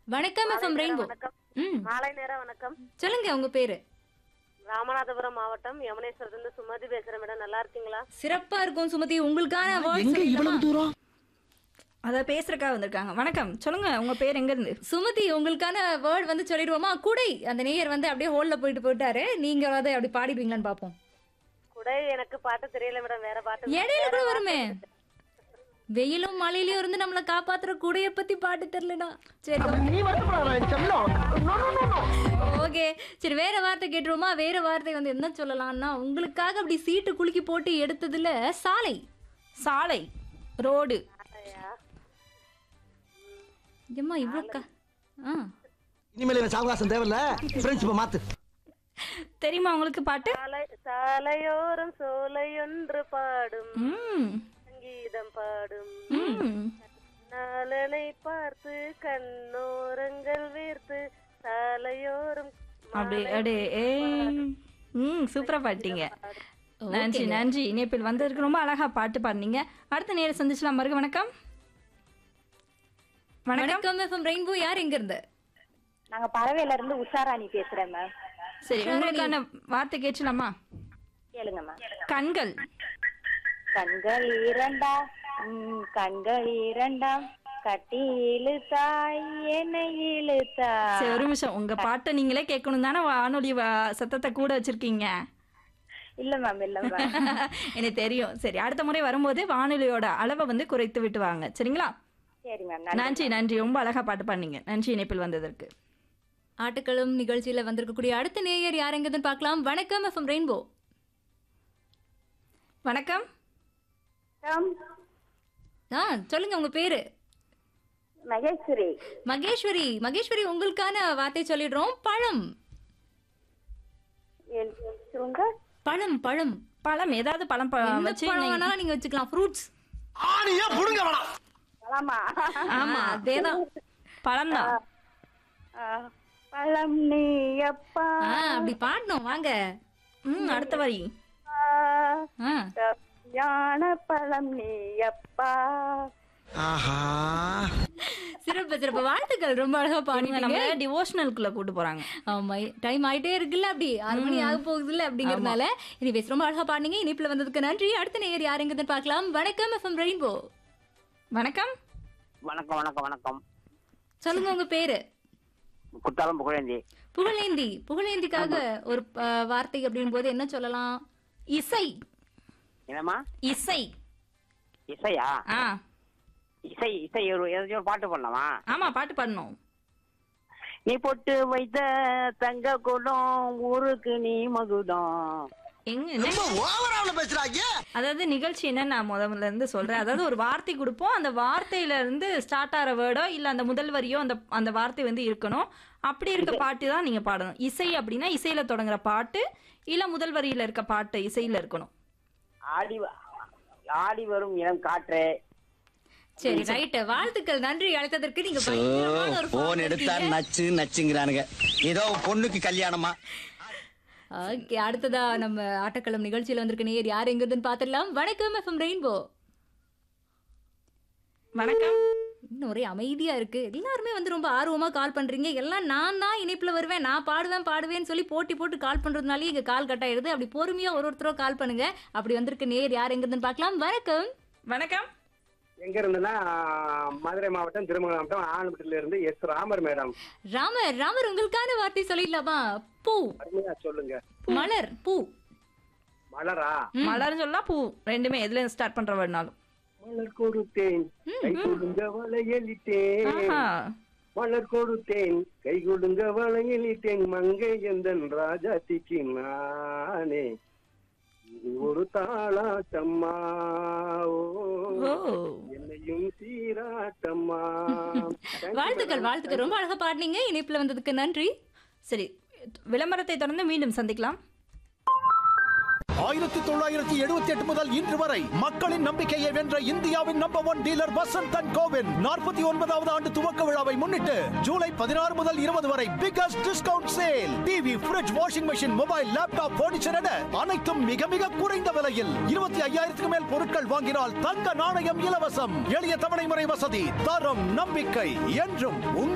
வணக்கம் FM rainbow வணக்கம் ம் மாலை நேரம் வணக்கம் சொல்லுங்க உங்க பேரு ராமநாதபுரம் மாவட்டம் யமுனேஸ்வரத்துல சுமதி பேசுறேன் மேடம் நல்லா இருக்கீங்களா சிறப்பா இருக்கும் சுமதி உங்களுக்கான எங்க வேர்ட்ஸ் இவ்வளவு தூரம் அத பேசுறக்கா வந்திருக்காங்க வணக்கம் சொல்லுங்க உங்க பேர் எங்க இருந்து சுமதி உங்களுக்கான வேர்ட் வந்து சொல்லிடுவோமா குடை அந்த நேயர் வந்து அப்படியே ஹோல்ல போயிட்டு போயிட்டாரு நீங்க வந்து அப்படி பாடிடுவீங்களான்னு பாப்போம் குடை எனக்கு பாட்டு தெரியல மேடம் வேற பாட்டு இடையில கூட வருமே வெயிலும் மழையிலயும் இருந்து நம்மள காப்பாத்துற குடைய பத்தி பாட்டு தெரியலடா சரி நீ வருத்தப்படாத செல்லம் No, no, no, no. Okay சரி வேற வார்த்தை கேட்டுருவோமா வேற வார்த்தை வந்து என்ன சொல்லலாம்னா உங்களுக்காக அப்படி சீட்டு குலுக்கி போட்டு எடுத்ததுல சாலை சாலை ரோடு ஏம்மா இவ்வளோ க ஆ இனிமேல் எனக்கு சாவகாசம் தேவையில்ல ஃப்ரெண்ட்ஷிப்பை மாத்து தெரியுமா உங்களுக்கு பாட்டு சாலை சாலையோரம் சோலையொன்று பாடும் ம் சங்கீதம் பாடும் ம் நாளனை பார்த்து கண்ணோரங்கள் வீர்த்து சாலையோரம் அப்படி அப்படியே ஏய். ம் சூப்பரா பாட்டீங்க நன்றி நன்றி இணைப்பில் வந்ததுக்கு ரொம்ப அழகா பாட்டு பாடுனீங்க அடுத்த நேரம் சந்திச்சலாம் மருக வணக்கம் வணக்கம் வணக்கம் எஃப்எம் ரெயின்போ யார் எங்க இருந்து நாங்க பறவையில இருந்து உஷாராணி பேசுறேன் மேம் சரி உங்களுக்கான வார்த்தை கேட்கலாமா கேளுங்க மேம் கண்கள் கண்கள் இரண்டா உம், கண்கள் இரண்டாம் கட்டி இழுத்தாய் என்னை இழுத்தாய் சரி ஒரு நிமிஷம் உங்க பாட்டை நீங்களே கேட்கணும் தானே வானொலி வா- சத்தத்தை கூட வச்சிருக்கீங்க இல்ல மேம் இல்ல மேம் எனக்கு தெரியும் சரி அடுத்த முறை வரும்போது வானொலியோட அளவை வந்து குறைத்து விட்டு வாங்க சரிங்களா சரி மேம் நன்றி நன்றி ரொம்ப அழகா பாட்டு பாடுனீங்க நன்றி இணைப்பில் வந்ததற்கு ஆட்டுக்களும் நிகழ்ச்சியில வந்திருக்கக்கூடிய அடுத்த நேயர் யார் எங்கதுன்னு பார்க்கலாம் வணக்கம் எஃப்எம் ரெயின்போ வணக்கம் ஆ சொல்லுங்க உங்க பேரு மகேஸ்வரி மகேஸ்வரி மகேஸ்வரி உங்களுக்கான வார்த்தை சொல்லிடுறோம் பழம் என் சொல்லுங்க பழம் பழம் பழம் ஏதாவது பழம் ப- எந்த வச்சு பழம் நீங்க- வேணாலும் நீங்க வச்சுக்கலாம் ஃப்ரூட்ஸ் ஆணியா புடுங்க வேணாம் பழமா ஆமா அதேதான் பழம் தான் ஆ, பழம் நீ அப்பா ஆ அப்படி பாடணும் வாங்க ம் அடுத்த வரி ஆ ஞான பழம் நீ அப்பா ஆஹா சிறப்பு சிறப்பு வாழ்த்துக்கள் ரொம்ப அழகா இவங்க பாடுங்க நம்ம டிவோஷனலுக்குள்ள கூட்டு போறாங்க ஆமா டைம் ஆயிட்டே இருக்குல்ல அப்படி ஆறு மணி ஆக போகுதுல்ல அப்படிங்கறதுனால இனி பேச ரொம்ப அழகா பாடுனீங்க இனிப்புல வந்ததுக்கு நன்றி அடுத்த நேயர் யார் எங்கதுன்னு பார்க்கலாம் வணக்கம் எஃப்எம் ரெயின்போ வணக்கம் வணக்கம் வணக்கம் வணக்கம் சொல்லுங்க உங்க பேரு குத்தாலம் புகழேந்தி புகழேந்தி புகழேந்திக்காக ஒரு அஹ், வார்த்தை அப்படின் போது என்ன சொல்லலாம் இசை என்னம்மா இசை இசையா ஆ இசை இசை ஒரு ஏதாச்சும் ஒரு பாட்டு பண்ணலாமா ஆமா பாட்டு பாடணும் நீ பொட்டு வைத்த தங்க குடம் ஊருக்கு நீ மகுடம் எங்க என்ன? ரொம்ப ஓவரால பேசுறாங்க அதாவது நிகழ்ச்சி என்ன நான் முதல்ல இருந்து சொல்றேன் அதாவது ஒரு வார்த்தை கொடுப்போம் அந்த வார்த்தையில இருந்து ஸ்டார்ட் ஆகிற வேர்டோ இல்ல அந்த முதல் வரியோ அந்த அந்த வார்த்தை வந்து இருக்கணும் அப்படி இருக்க பாட்டு தான் நீங்க பாடணும் இசை அப்படின்னா இசையில தொடங்குற பாட்டு இல்ல முதல் வரியில இருக்க பாட்டு இசையில இருக்கணும் ஆடி வ- ஆடி வரும் இளம் காற்று சரி ரைட் வாழ்த்துக்கள் நன்றி அழைத்ததற்கு நீங்க பயங்கரமான ஒரு போன் form எடுத்தா இருக்கீங்க. நச்சு நச்சுங்கிறானுங்க ஏதோ பொண்ணுக்கு கல்யாணமா ஓகே அடுத்ததா நம்ம ஆட்டக்களம் நிகழ்ச்சியில வந்திருக்க நேயர் யார் எங்கதுன்னு பாத்துடலாம் வணக்கம் எஃப்எம் ரெயின்போ வணக்கம் இன்னும் ஒரே அமைதியா இருக்கு எல்லாருமே வந்து ரொம்ப ஆர்வமா கால் பண்றீங்க எல்லாம் நான் தான் இணைப்புல வருவேன் நான் பாடுவேன் பாடுவேன்னு சொல்லி போட்டி போட்டு கால் பண்றதுனாலே இங்க கால் கட் ஆயிடுது அப்படி பொறுமையா ஒரு ஒருத்தரோ கால் பண்ணுங்க அப்படி வந்திருக்க நேயர் யார் எங்கதுன்னு பார்க்கலாம் வணக்கம் வணக்கம் எங்க இருந்துன்னா மதுரை மாவட்டம் திருமங்கலம் மாவட்டம் ஆனப்பட்டில இருந்து எஸ் ராமர் மேடம் ராமர் ராமர் உங்களுக்கான வார்த்தை சொல்லிடலாமா பூ அருமையா சொல்லுங்க மலர் பூ மலரா மலர்னு சொல்லலாம் பூ ரெண்டுமே எதுல ஸ்டார்ட் பண்ற வேர்டுனாலும் மலர் கொடுத்தேன் கை கொடுங்க வளையலிட்டேன் ஆஹா மலர் கொடுத்தேன் கை கொடுங்க வளையலிட்டேன் மங்கை எந்தன் ராஜாத்திக்கு நானே இது ஒரு தாளாட்டம்மா ஓ, ஓ என்னையும் சீராட்டம்மா வாழ்த்துக்கள் வாழ்த்துக்கள் ரொம்ப அழகா பாடுனீங்க இணைப்புல வந்ததுக்கு நன்றி சரி விளம்பரத்தை தொடர்ந்து மீண்டும் சந்திக்கலாம் ஆயிரத்தி தொள்ளாயிரத்தி எழுபத்தி எட்டு முதல் இன்று வரை மக்களின் நம்பிக்கையை வென்ற இந்தியாவின் number one dealer Vasanth and கோவின் நாற்பத்தி ஒன்பதாவது ஆண்டு துவக்க விழாவை முன்னிட்டு ஜூலை பதினாறு முதல் இருபது வரை biggest discount sale TV fridge washing machine mobile laptop furniture என அனைத்தும் மிக மிக குறைந்த விலையில் இருபத்தி ஐயாயிரத்துக்கு மேல் பொருட்கள் வாங்கினால் தங்க நாணயம் இலவசம் எளிய தவணை முறை வசதி தரம் நம்பிக்கை என்றும் உங்கள்